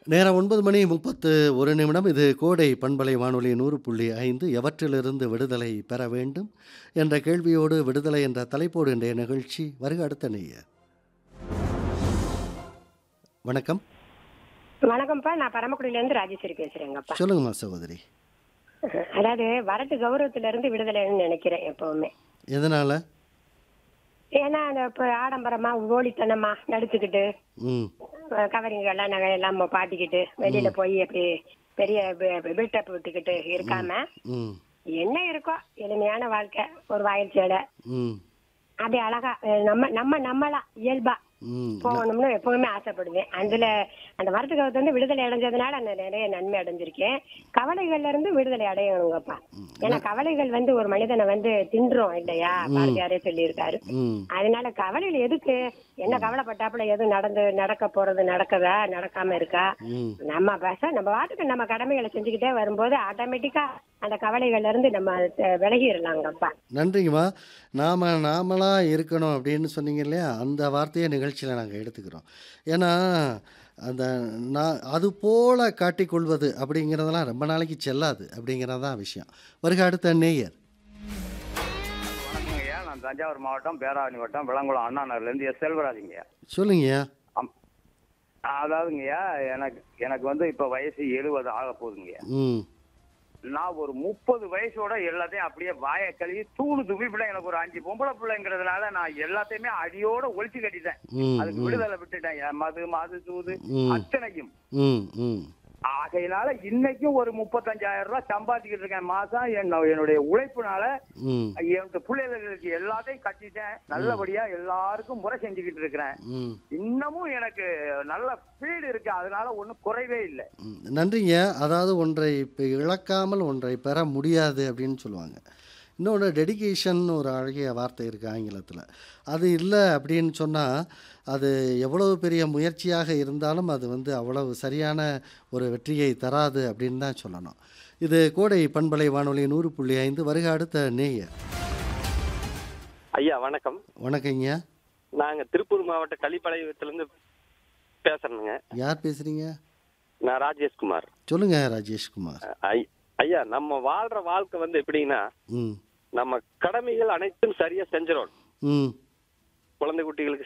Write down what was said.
நேரம் ஒன்பது மணி முப்பத்து ஒரு நிமிடம் இது கோடை பண்பலை வானொலி நூறு புள்ளி ஐந்து எவற்றிலிருந்து விடுதலை பெற வேண்டும் என்ற கேள்வியோடு விடுதலை என்ற தலைப்போடு இன்றைய நிகழ்ச்சி வருக அடுத்த நேயர் வணக்கம் வணக்கம்ப்பா நான் பரமக்குடியிலேருந்து ராஜேஸ்வரி பேசுறேங்கப்பா சொல்லுங்கம்மா சகோதரி அதாவது வரட்டு கௌரவத்துல இருந்து விடுதலைன்னு நினைக்கிறேன் எப்பவுமே எதனால் ஏன்னா அந்த இப்போ ஆடம்பரமா ஓடித்தனமா நடிச்சுக்கிட்டு ம் கவரிங்கெல்லாம் நகை எல்லாம் பாட்டிக்கிட்டு வெளியில போய் அப்படி பெரிய பில்டப் விட்டுக்கிட்டு இருக்காம ம் என்ன இருக்கோ எளிமையான வாழ்க்கை ஒரு வயல் சேடை ம் அப்படி அழகா அஹ் நம்ம நம்ம நம்மளா இயல்பா ம் போகணும்னு எப்பவுமே ஆசைப்படுவேன் அதுல அந்த வரட்டு கவத்தை வந்து விடுதலை அடைஞ்சதுனால நான் நிறைய நன்மை அடைஞ்சிருக்கேன் கவலைகள்ல இருந்து விடுதலை அடையணுங்கப்பா ஏன்னா கவலைகள் வந்து ஒரு மனிதனை வந்து தின்றோம் இல்லையா பாரதியாரே சொல்லியிருக்காரு ம் அதனால கவலைகள் எதுக்கு என்ன கவலைப்பட்டாப்புல எதுவும் நடந்து நடக்க போறது நடக்குதா நடக்காம இருக்கா ம் நம்ம பச நம்ம வாட்டுக்கு நம்ம கடமைகளை செஞ்சுக்கிட்டே வரும்போது ஆட்டோமேட்டிக்கா அந்த கவலைகள்ல இருந்து நம்ம அஹ், விலகிடலாங்கப்பா நன்றிங்கம்மா நாம் நாமளாக இருக்கணும் அப்படின்னு சொன்னீங்க இல்லையா அந்த வார்த்தையை நிகழ்ச்சியில் நாங்கள் எடுத்துக்கிறோம் ஏன்னா அந்த நான் அது போல காட்டிக்கொள்வது அப்படிங்கிறதெல்லாம் ரொம்ப நாளைக்கு செல்லாது அப்படிங்கிறது தான் விஷயம் வருக அடுத்த நேயர் வணக்கங்க ஐயா நான் தஞ்சாவூர் மாவட்டம் பேராவணி வட்டம் விளங்குளம் அண்ணா நகர்லேருந்து எஸ் செல்வராஜுங்கய்யா சொல்லுங்கய்யா அம் அதாவதுங்கய்யா எனக்கு எனக்கு வந்து இப்போ வயசு எழுபது ஆக போகுதுங்கய்யா ம் நான் ஒரு முப்பது வயசோட எல்லாத்தையும் அப்படியே வாயை கழுவி தூணு துப்பி பிள்ளை எனக்கு ஒரு அஞ்சு பொம்பளை பிள்ளைங்கிறதுனால நான் எல்லாத்தையுமே அடியோட ஒழிச்சு கட்டிட்டேன் ம் அதுக்கு விடுதலை விட்டுட்டேன் என் மது மது தூது ம். அத்தனைக்கும் ம் ம் ஆகையினால இன்னைக்கும் ஒரு முப்பத்தஞ்சாயிரம் ரூபாய் சம்பாதிக்கிட்டு இருக்கேன் மாசம் என்ன என்னுடைய உழைப்புனால ம் என் பிள்ளைகளுக்கு எல்லாத்தையும் கட்டிட்டேன் நல்லபடியா எல்லாருக்கும் முறை செஞ்சுக்கிட்டு இருக்கிறேன் ம் இன்னமும் எனக்கு நல்ல ஸ்பீடு இருக்கு அதனால ஒன்றும் குறைவே இல்லை ம். நன்றிங்க அதாவது ஒன்றை இப்போ இழக்காமல் ஒன்றை பெற முடியாது அப்படின்னு சொல்லுவாங்க இன்னொன்று டெடிகேஷன் ஒரு அழகிய வார்த்தை இருக்குது ஆங்கிலத்தில் அது இல்லை அப்படின்னு சொன்னால் அது எவ்வளவு பெரிய முயற்சியாக இருந்தாலும் அது வந்து அவ்வளவு சரியான ஒரு வெற்றியை தராது அப்படின்னு தான் சொல்லணும் இது கோடை பண்பலை வானொலி நூறு புள்ளி ஐந்து வருக அடுத்த நேயர் ஐயா வணக்கம் வணக்கங்க நாங்க திருப்பூர் மாவட்ட களிப்பாளையத்திலிருந்து பேசுறேனுங்க யார் பேசுகிறீங்க நான் ராஜேஷ்குமார் சொல்லுங்க ராஜேஷ்குமார் ஐ- ஐயா நம்ம வாழ்ற வாழ்க்கை வந்து எப்படின்னா ம் நம்ம கடமைகள் அனைத்தும் சரியா செஞ்சிடும் ம் குழந்தை குட்டிகளுக்கு